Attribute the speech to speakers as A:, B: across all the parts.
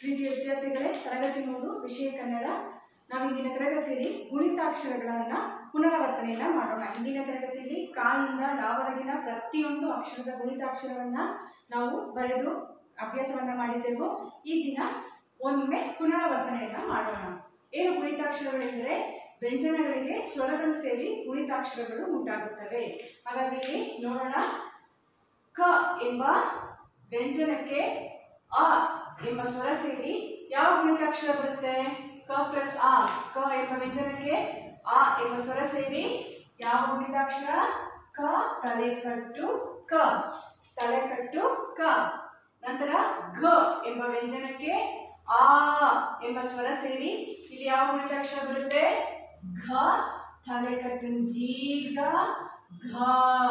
A: ಪ್ರೀತಿಯ ವಿದ್ಯಾರ್ಥಿಗಳೇ ತರಗತಿ ಮೂರು ವಿಷಯ ಕನ್ನಡ ನಾವು ಇಂದಿನ ತರಗತಿಯಲ್ಲಿ ಗುಣಿತಾಕ್ಷರಗಳನ್ನು ಪುನರಾವರ್ತನೆಯನ್ನ ಮಾಡೋಣ ಇಂದಿನ ತರಗತಿಯಲ್ಲಿ ಕಾಯಿಂದ ಲಾವರೆಗಿನ ಪ್ರತಿಯೊಂದು ಅಕ್ಷರದ ಗುಣಿತಾಕ್ಷರವನ್ನು ನಾವು ಬರೆದು ಅಭ್ಯಾಸವನ್ನ ಮಾಡಿದ್ದೆವು ಈ ದಿನ ಒಮ್ಮೆ ಪುನರಾವರ್ತನೆಯನ್ನ ಮಾಡೋಣ ಏನು ಗುಣಿತಾಕ್ಷರಗಳೆಂದರೆ ವ್ಯಂಜನಗಳಿಗೆ ಸ್ವರಗಳು ಸೇರಿ ಗುಣಿತಾಕ್ಷರಗಳು ಉಂಟಾಗುತ್ತವೆ ಹಾಗಾಗಿ ಇಲ್ಲಿ ನೋಡೋಣ ಕ ಎಂಬ ವ್ಯಂಜನಕ್ಕೆ ಅ ಎಂಬ ಸ್ವರ ಸೇರಿ ಯಾವ ಗುಣಿತಾಕ್ಷರ ಬರುತ್ತೆ ಕ ಪ್ಲಸ್ ಆ ಕ ಎಂಬ ವ್ಯಂಜನಕ್ಕೆ ಆ ಎಂಬ ಸ್ವರ ಸೇರಿ ಯಾವ ಗುಣಿತಾಕ್ಷರ ಕ ತಲೆಕಟ್ಟು ಕ ತಲೆಕಟ್ಟು ಕ ನಂತರ ಘ ಎಂಬ ವ್ಯಂಜನಕ್ಕೆ ಆ ಎಂಬ ಸ್ವರ ಸೇರಿ ಇಲ್ಲಿ ಯಾವ ಗುಣಿತಾಕ್ಷರ ಬರುತ್ತೆ ಘ ತಲೆಕಟ್ಟು ದೀರ್ಘ ಘ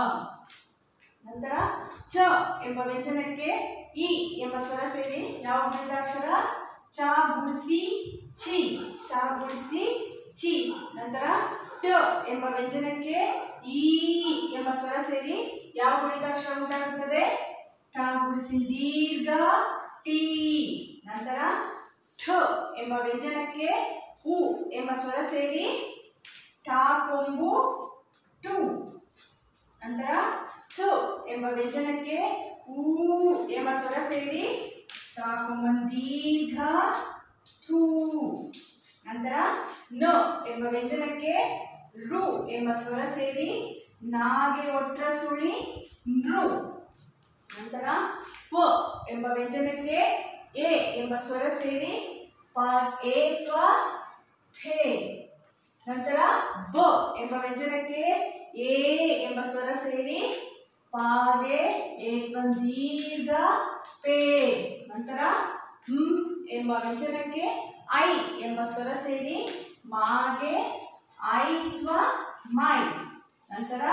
A: ನಂತರ ಚ ಎಂಬ ವ್ಯಂಜನಕ್ಕೆ ಇ ಎಂಬ ಸ್ವರ ಸೇರಿ ಯಾವ ಗುಣಿತಾಕ್ಷರ ಚ ಗುಡಿಸಿ ಚಿ ಚ ಗುಡಿಸಿ ಚಿ ನಂತರ ಟ ಎಂಬ ವ್ಯಂಜನಕ್ಕೆ ಈ ಎಂಬ ಸ್ವರ ಸೇರಿ ಯಾವ ಗುಣಿತಾಕ್ಷರ ಉಂಟಾಗುತ್ತದೆ ಟ ಗುಡಿಸಿ ದೀರ್ಘ ಟಿ ನಂತರ ಠ ಎಂಬ ವ್ಯಂಜನಕ್ಕೆ ಉ ಎಂಬ ಸ್ವರ ಸೇರಿ ಟ ಕೊಂಬು ಟು ನಂತರ ಥು ಎಂಬ ವ್ಯಂಜನಕ್ಕೆ ಊ ಎಂಬ ಸ್ವರ ಸೇರಿ ತಾಕೊಂಬಂದೀರ್ಘ ಥೂ ನಂತರ ನ ಎಂಬ ವ್ಯಂಜನಕ್ಕೆ ರು ಎಂಬ ಸ್ವರ ಸೇರಿ ನಾಗೆ ಒಟ್ರ ಸುಳಿ ನೃ ನಂತರ ಪ ಎಂಬ ವ್ಯಂಜನಕ್ಕೆ ಎ ಎಂಬ ಸ್ವರ ಸೇರಿ ಪ ಎ ತ್ವ ಥೇ ನಂತರ ಬ ಎಂಬ ವ್ಯಂಜನಕ್ಕೆ ಎ ಎಂಬ ಸ್ವರ ಸೇರಿ ಪಾಗೆ ಏತ್ವನ್ ದೀರ್ಘ ಪೇ ನಂತರ ಹ್ಮ್ ಎಂಬ ವ್ಯಂಜನಕ್ಕೆ ಐ ಎಂಬ ಸ್ವರ ಸೇರಿ ಮಾಗೆ ಐತ್ವ ಮೈ ನಂತರ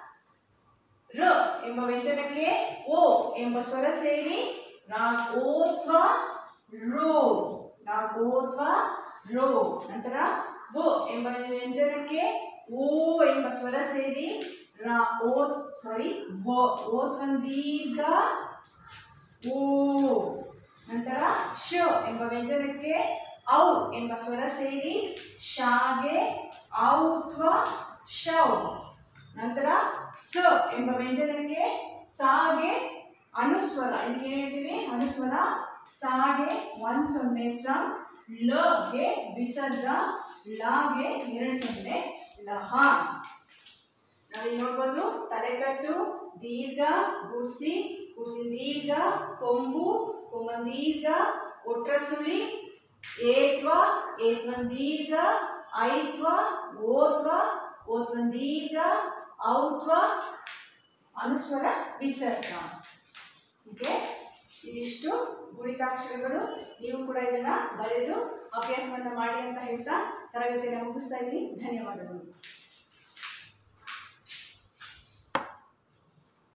A: ರ ಎಂಬ ವ್ಯಂಜನಕ್ಕೆ ಓ ಎಂಬ ಸ್ವರ ಸೇರಿ ರಾಗೋತ್ವ ರೋ ರಾಗೋತ್ವ ರೋ ನಂತರ ವ ಎಂಬ ವ್ಯಂಜನಕ್ಕೆ ಓ ಎಂಬ ಸ್ವರ ಸೇರಿ ರಾ ಓ ಸಾರಿ ವ ಓತ್ವನ್ ದೀರ್ಘ ಓ ನಂತರ ಶ ಎಂಬ ವ್ಯಂಜನಕ್ಕೆ ಔ ಎಂಬ ಸ್ವರ ಸೇರಿ ಶಾಗೆ ಔತ್ವ ಶೌ ನಂತರ ಸ ಎಂಬ ವ್ಯಂಜನಕ್ಕೆ ಸಾಗೆ ಅನುಸ್ವರ ಇದಕ್ಕೆ ಏನು ಹೇಳ್ತೀವಿ ಅನುಸ್ವರ ಸಾಗೆ ಒಂದು ಸೊನ್ನೆ ಸ ಲಗೆ ವಿಸರ್ಗ ಲಾಗೆ ಎರಡು ಸೊನ್ನೆ ಲಹ ನಾವಿಲ್ಲಿ ನೋಡ್ಬೋದು ತಲೆಕಟ್ಟು ದೀರ್ಘ ಗುಡ್ಸಿ ಗುಡ್ಸಿ ದೀರ್ಘ ಕೊಂಬು ಕೊಂಬನ್ ದೀರ್ಘ ಒಟ್ರ ಸುಳಿ ಏತ್ವ ಏತ್ವನ್ ದೀರ್ಘ ಐತ್ವ ಓತ್ವ ಓತ್ವನ್ ದೀರ್ಘ ಔತ್ವ ಅನುಸ್ವರ ವಿಸರ್ಗ ಹೀಗೆ ಇದಿಷ್ಟು ಗುಣಿತಾಕ್ಷರಗಳು ನೀವು ಕೂಡ ಇದನ್ನ ಬರೆದು ಅಭ್ಯಾಸವನ್ನು ಮಾಡಿ ಅಂತ ಹೇಳ್ತಾ ತರಗತಿಯನ್ನು ಮುಗಿಸ್ತಾ ಇದ್ದೀನಿ ಧನ್ಯವಾದಗಳು